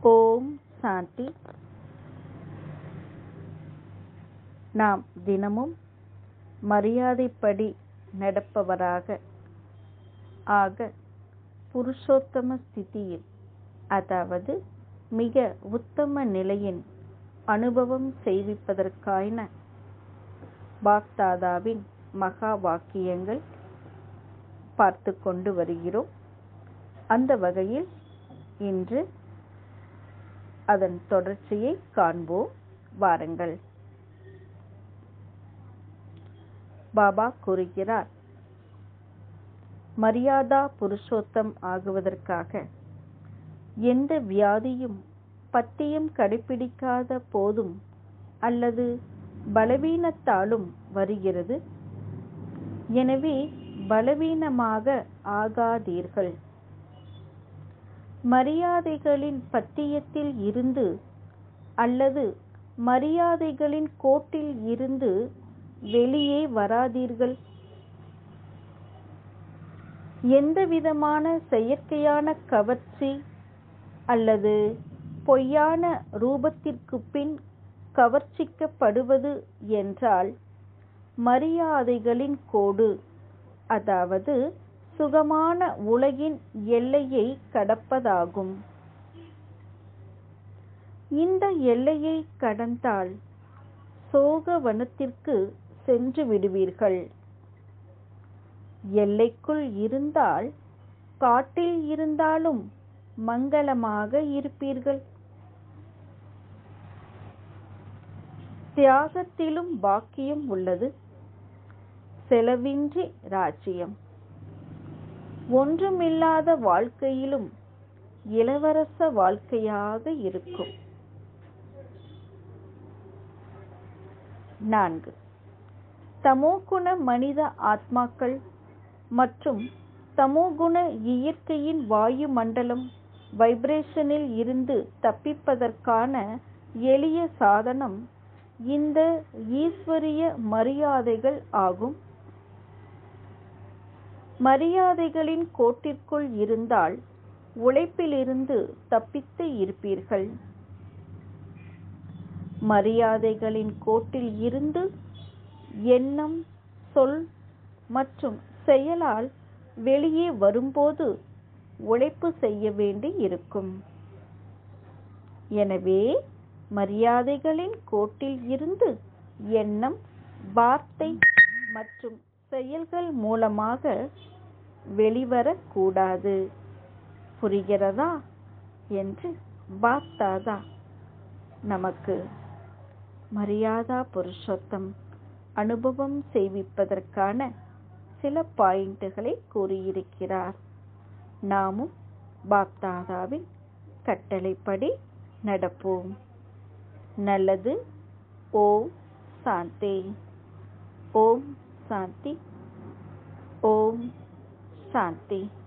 ஓம் சாந்தி நாம் தினமும் மரியாதைப்படி நடப்பவராக ஆக புருஷோத்தம ஸ்திதியில் அதாவது மிக உத்தம நிலையின் அனுபவம் செய்விப்பதற்கான பாக்தாதாவின் மகா வாக்கியங்கள் பார்த்து கொண்டு வருகிறோம் அந்த வகையில் இன்று அதன் தொடர்ச்சியை காண்போம் வாருங்கள் பாபா கூறுகிறார் மரியாதா புருஷோத்தம் ஆகுவதற்காக எந்த வியாதியும் பத்தியம் கடைபிடிக்காத போதும் அல்லது பலவீனத்தாலும் வருகிறது எனவே பலவீனமாக ஆகாதீர்கள் மரியாதைகளின் பத்தியத்தில் இருந்து அல்லது மரியாதைகளின் கோட்டில் இருந்து வெளியே வராதீர்கள் எந்தவிதமான செயற்கையான கவர்ச்சி அல்லது பொய்யான ரூபத்திற்கு பின் கவர்ச்சிக்கப்படுவது என்றால் மரியாதைகளின் கோடு அதாவது சுகமான உலகின் எல்லையை கடப்பதாகும் இந்த எல்லையை கடந்தால் சோகவனத்திற்கு சென்று விடுவீர்கள் எல்லைக்குள் இருந்தால் காட்டில் இருந்தாலும் மங்களமாக இருப்பீர்கள் தியாகத்திலும் பாக்கியம் உள்ளது செலவின்றி ராஜ்யம் ஒன்றுமில்லாத வாழ்க்கையிலும் இளவரச வாழ்க்கையாக இருக்கும் நான்கு தமோகுண மனித ஆத்மாக்கள் மற்றும் தமோகுண இயற்கையின் வாயு மண்டலம் வைப்ரேஷனில் இருந்து தப்பிப்பதற்கான எளிய சாதனம் இந்த ஈஸ்வரிய மரியாதைகள் ஆகும் மரியாதைகளின் கோட்டிற்குள் இருந்தால் உழைப்பிலிருந்து தப்பித்து இருப்பீர்கள் மரியாதைகளின் கோட்டில் இருந்து எண்ணம் சொல் மற்றும் செயலால் வெளியே வரும்போது உழைப்பு செய்ய வேண்டி இருக்கும் எனவே மரியாதைகளின் கோட்டில் இருந்து எண்ணம் வார்த்தை மற்றும் செயல்கள் மூலமாக வெளிவரக்கூடாது புரிகிறதா என்று பாப்தாதா நமக்கு மரியாதா புருஷோத்தம் அனுபவம் செய்விப்பதற்கான சில பாயிண்ட்டுகளை கூறியிருக்கிறார் நாமும் பாப்தாதாவின் கட்டளைப்படி நடப்போம் நல்லது ஓம் சாந்தி ஓம் சாந்தி ஓம் சாந்தி